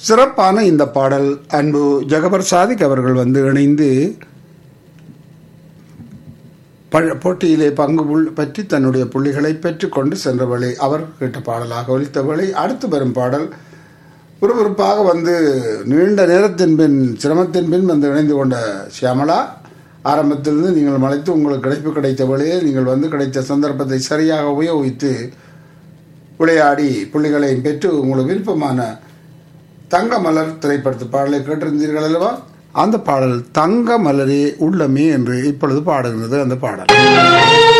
சிறப்பான இந்த பாடல் அன்பு ஜகபர் சாதிக் அவர்கள் வந்து இணைந்து ப- போட்டியிலே பங்கு புள்- பற்றி தன்னுடைய புள்ளிகளை பெற்றுக்கொண்டு சென்றவளை அவர் கேட்ட பாடலாக ஒலித்தவளை அடுத்து வரும் பாடல் விறுவிறுப்பாக வந்து நீண்ட நேரத்தின் பின் சிரமத்தின் பின் வந்து இணைந்து கொண்ட சியாமளா ஆரம்பத்திலிருந்து நீங்கள் மலைத்து உங்களுக்கு கிடைப்பு கிடைத்த வழியே நீங்கள் வந்து கிடைத்த சந்தர்ப்பத்தை சரியாக உபயோகித்து விளையாடி புள்ளிகளை பெற்று உங்களுக்கு விருப்பமான தங்க மலர் திரைப்படத்து பாடலை கேட்டிருந்தீர்கள் அல்லவா அந்த பாடல் தங்க மலரே உள்ளமே என்று இப்பொழுது பாடுகிறது அந்த பாடல்